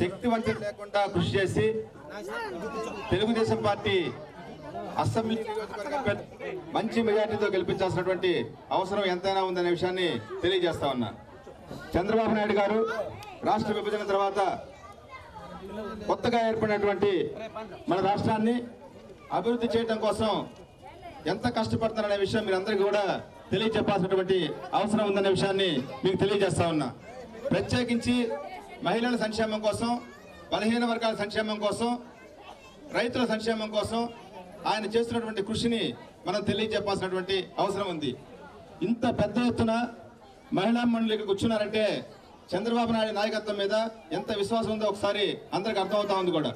శక్తి వంచన లేకుండా కృషి చేసి తెలుగుదేశం పార్టీ అసెంబ్లీ నియోజకవర్గ అభ్యర్థి మంచి మెజార్టీతో గెలిపించాల్సినటువంటి అవసరం ఎంతైనా ఉందనే విషయాన్ని తెలియజేస్తా ఉన్నా చంద్రబాబు నాయుడు గారు రాష్ట్ర విభజన తర్వాత కొత్తగా ఏర్పడినటువంటి మన రాష్ట్రాన్ని అభివృద్ధి చేయడం కోసం ఎంత కష్టపడుతున్నారనే విషయం మీరందరికీ కూడా తెలియజెప్పాల్సినటువంటి అవసరం ఉందనే విషయాన్ని మీకు తెలియజేస్తా ఉన్నా ప్రత్యేకించి మహిళల సంక్షేమం కోసం బలహీన వర్గాల సంక్షేమం కోసం రైతుల సంక్షేమం కోసం ఆయన చేస్తున్నటువంటి కృషిని మనం తెలియజెప్పాల్సినటువంటి అవసరం ఉంది ఇంత పెద్ద ఎత్తున మహిళా మండలికి కూర్చున్నారంటే చంద్రబాబు నాయుడు నాయకత్వం మీద ఎంత విశ్వాసం ఉందో ఒకసారి అందరికి అర్థమవుతా ఉంది కూడా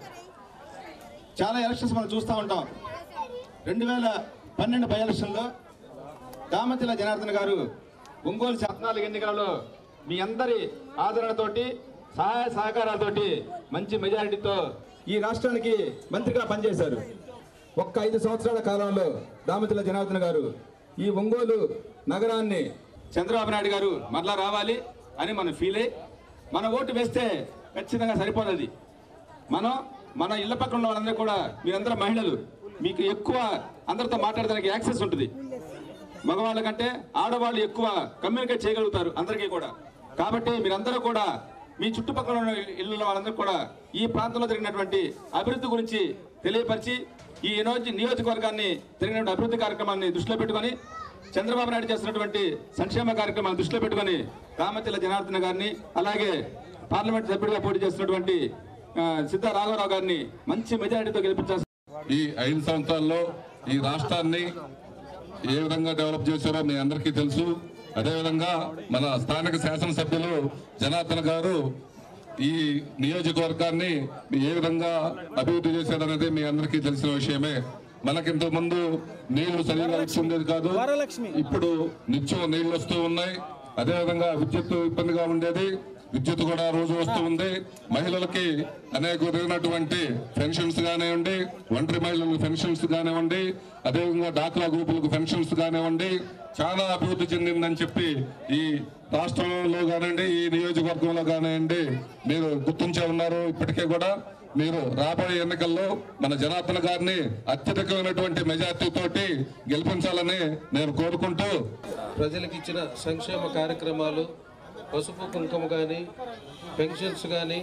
చాలా ఎలక్షన్స్ మనం చూస్తూ ఉంటాం రెండు వేల పన్నెండు బై ఎలక్షన్లో దామతిల జనార్దన్ గారు ఒంగోలు పద్నాలుగు ఎన్నికలలో మీ అందరి ఆదరణతోటి సహాయ సహకారాలతోటి మంచి మెజారిటీతో ఈ రాష్ట్రానికి మంత్రిగా పనిచేశారు ఒక్క ఐదు సంవత్సరాల కాలంలో దామతిల జనార్దన్ గారు ఈ ఒంగోలు నగరాన్ని చంద్రబాబు నాయుడు గారు మరలా రావాలి అని మనం ఫీల్ అయ్యి మన ఓటు వేస్తే ఖచ్చితంగా సరిపోతుంది మనం మన ఇళ్ల పక్కన ఉన్న వాళ్ళందరూ కూడా మీరందరూ మహిళలు మీకు ఎక్కువ అందరితో మాట్లాడడానికి యాక్సెస్ ఉంటుంది మగవాళ్ళ కంటే ఆడవాళ్ళు ఎక్కువ కమ్యూనికేట్ చేయగలుగుతారు అందరికీ కూడా కాబట్టి మీరందరూ కూడా మీ చుట్టుపక్కల ఉన్న ఇళ్ళ వాళ్ళందరూ కూడా ఈ ప్రాంతంలో జరిగినటువంటి అభివృద్ధి గురించి తెలియపరిచి ఈ నియోజ నియోజకవర్గాన్ని జరిగినటువంటి అభివృద్ధి కార్యక్రమాన్ని దృష్టిలో పెట్టుకొని చంద్రబాబు నాయుడు చేస్తున్నటువంటి సంక్షేమ కార్యక్రమాన్ని దృష్టిలో పెట్టుకొని రామతిల జనార్దన్ గారిని అలాగే పార్లమెంట్ సభ్యుడిగా పోటీ చేస్తున్నటువంటి ఆ, సిద్ధా రాఘవరావు గారిని మంచి మెజారిటీతో గెలిపించాల్సి ఈ ఐదు సంవత్సరాల్లో ఈ రాష్ట్రాన్ని ఏ విధంగా డెవలప్ చేశారో మీ అందరికీ తెలుసు అదేవిధంగా మన స్థానిక శాసనసభ్యులు జనార్దన్ గారు ఈ నియోజకవర్గాన్ని ఏ విధంగా అభివృద్ధి చేశారనేది మీ అందరికీ తెలిసిన విషయమే మనకింత ముందు నీళ్లు సరిగా ఇచ్చిండేది కాదు ఇప్పుడు నిత్యం నీళ్లు వస్తూ ఉన్నాయి అదేవిధంగా విద్యుత్ ఇబ్బందిగా ఉండేది విద్యుత్ కూడా రోజు వస్తూ ఉంది మహిళలకి అనేక విధమైనటువంటి పెన్షన్స్ కానివ్వండి ఒంటరి మహిళలకు పెన్షన్స్ కానివ్వండి అదేవిధంగా డాక్రా గ్రూపులకు పెన్షన్స్ కానివ్వండి చాలా అభివృద్ధి చెందిందని చెప్పి ఈ రాష్ట్రంలో కానివ్వండి ఈ నియోజకవర్గంలో కానివ్వండి మీరు గుర్తించే ఉన్నారు ఇప్పటికే కూడా మీరు రాబోయే ఎన్నికల్లో మన జనార్దన్ గారిని అత్యధికమైనటువంటి మెజార్టీ తోటి గెలిపించాలని నేను కోరుకుంటూ ప్రజలకు ఇచ్చిన సంక్షేమ కార్యక్రమాలు పసుపు కుంకుమ కానీ పెన్షన్స్ కానీ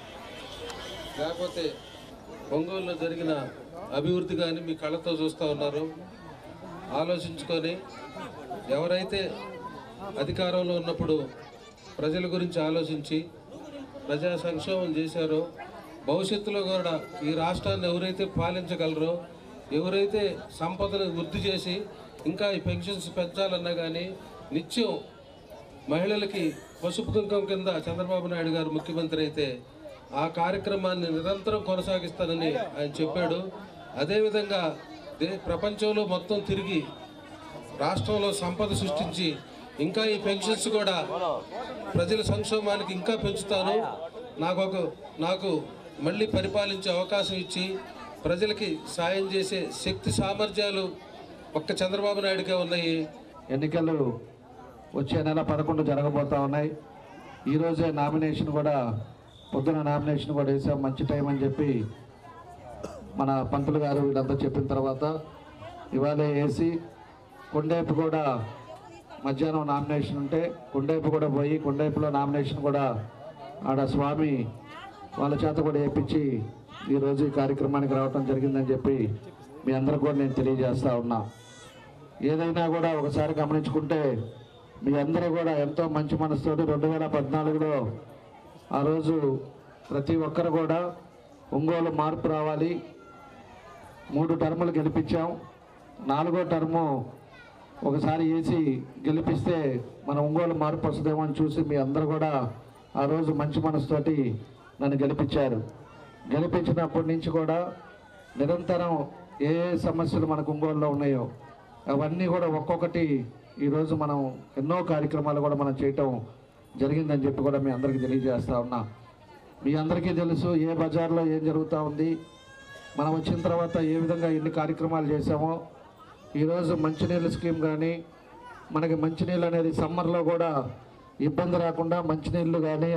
లేకపోతే ఒంగోలులో జరిగిన అభివృద్ధి కానీ మీ కళ్ళతో చూస్తూ ఉన్నారు ఆలోచించుకొని ఎవరైతే అధికారంలో ఉన్నప్పుడు ప్రజల గురించి ఆలోచించి ప్రజా సంక్షేమం చేశారో భవిష్యత్తులో కూడా ఈ రాష్ట్రాన్ని ఎవరైతే పాలించగలరో ఎవరైతే సంపదను వృద్ధి చేసి ఇంకా ఈ పెన్షన్స్ పెంచాలన్నా కానీ నిత్యం మహిళలకి పసుపు కుంకం కింద చంద్రబాబు నాయుడు గారు ముఖ్యమంత్రి అయితే ఆ కార్యక్రమాన్ని నిరంతరం కొనసాగిస్తానని ఆయన చెప్పాడు అదేవిధంగా దే ప్రపంచంలో మొత్తం తిరిగి రాష్ట్రంలో సంపద సృష్టించి ఇంకా ఈ పెన్షన్స్ కూడా ప్రజల సంక్షేమానికి ఇంకా పెంచుతాను నాకు ఒక నాకు మళ్ళీ పరిపాలించే అవకాశం ఇచ్చి ప్రజలకి సాయం చేసే శక్తి సామర్థ్యాలు ఒక్క చంద్రబాబు నాయుడుకే ఉన్నాయి ఎన్నికలు వచ్చే నెల పదకొండు జరగబోతా ఉన్నాయి ఈరోజే నామినేషన్ కూడా పొద్దున నామినేషన్ కూడా వేసాం మంచి టైం అని చెప్పి మన పంతులు గారు వీళ్ళంతా చెప్పిన తర్వాత ఇవాళ వేసి కొండేపు కూడా మధ్యాహ్నం నామినేషన్ ఉంటే కొండేపు కూడా పోయి కొండేపులో నామినేషన్ కూడా ఆడ స్వామి వాళ్ళ చేత కూడా వేయించి ఈరోజు ఈ కార్యక్రమానికి రావటం జరిగిందని చెప్పి మీ అందరూ కూడా నేను తెలియజేస్తా ఉన్నా ఏదైనా కూడా ఒకసారి గమనించుకుంటే మీ అందరూ కూడా ఎంతో మంచి మనసుతోటి రెండు వేల పద్నాలుగులో ఆ రోజు ప్రతి ఒక్కరు కూడా ఒంగోలు మార్పు రావాలి మూడు టర్ములు గెలిపించాం నాలుగో టర్ము ఒకసారి వేసి గెలిపిస్తే మన ఒంగోలు మార్పు వస్తుందేమో అని చూసి మీ అందరూ కూడా ఆ రోజు మంచి మనసుతోటి నన్ను గెలిపించారు గెలిపించినప్పటి నుంచి కూడా నిరంతరం ఏ ఏ సమస్యలు మనకు ఒంగోలులో ఉన్నాయో అవన్నీ కూడా ఒక్కొక్కటి ఈరోజు మనం ఎన్నో కార్యక్రమాలు కూడా మనం చేయటం జరిగిందని చెప్పి కూడా మీ అందరికీ తెలియజేస్తా ఉన్నా మీ అందరికీ తెలుసు ఏ బజార్లో ఏం జరుగుతూ ఉంది మనం వచ్చిన తర్వాత ఏ విధంగా ఎన్ని కార్యక్రమాలు చేశామో ఈరోజు మంచినీళ్ళ స్కీమ్ కానీ మనకి మంచినీళ్ళు అనేది సమ్మర్లో కూడా ఇబ్బంది రాకుండా మంచినీళ్ళు కానీ